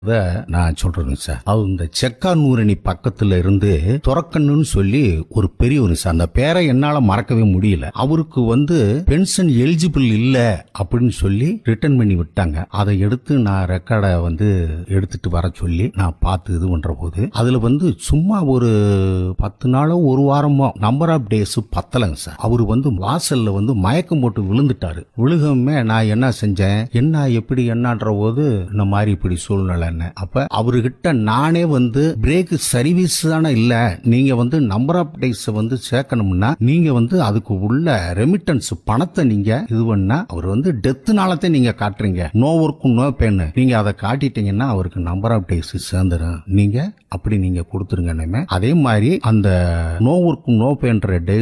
இத நான் சொல்றேங்க சார் அது இந்த செக்கானூரணி பக்கத்துல இருந்து துறக்கண்ணுன்னு சொல்லி ஒரு பெரியவர் சார் அந்த பேரை என்னால மறக்கவே முடியல அவருக்கு வந்து பென்ஷன் எலிஜிபிள் இல்ல அப்படின்னு சொல்லி ரிட்டர்ன் பண்ணி விட்டாங்க அதை எடுத்து நான் ரெக்கார்டை வந்து எடுத்துட்டு வர சொல்லி நான் பார்த்து இது பண்ற போது அதுல வந்து சும்மா ஒரு பத்து நாளோ ஒரு வாரமோ நம்பர் ஆஃப் டேஸ் பத்தலைங்க சார் அவரு வந்து வாசல்ல வந்து மயக்கம் போட்டு விழுந்துட்டாரு விழுகமே நான் என்ன செஞ்சேன் என்ன எப்படி என்னன்ற போது இந்த மாதிரி இப்படி சூழ்நிலை என்ன அப்ப அவர்கிட்ட நானே வந்து பிரேக் சர்வீஸ் தானே இல்ல நீங்க வந்து நம்பர் ஆஃப் டேஸ் வந்து சேர்க்கணும்னா நீங்க வந்து அதுக்கு உள்ள ரெமிட்டன்ஸ் பணத்தை நீங்க இது பண்ணா அவர் வந்து டெத்துனாலத்தை நீங்க காட்டுறீங்க நோ ஒர்க்கும் நோ பேன் நீங்க அதை காட்டிட்டீங்கன்னா அவருக்கு நம்பர் ஆஃப் டேஸ் சேர்ந்துடும் நீங்க அப்படி நீங்க கொடுத்துருங்க அதே மாதிரி அந்த நோ ஒர்க்கும் நோ பேன்ற டே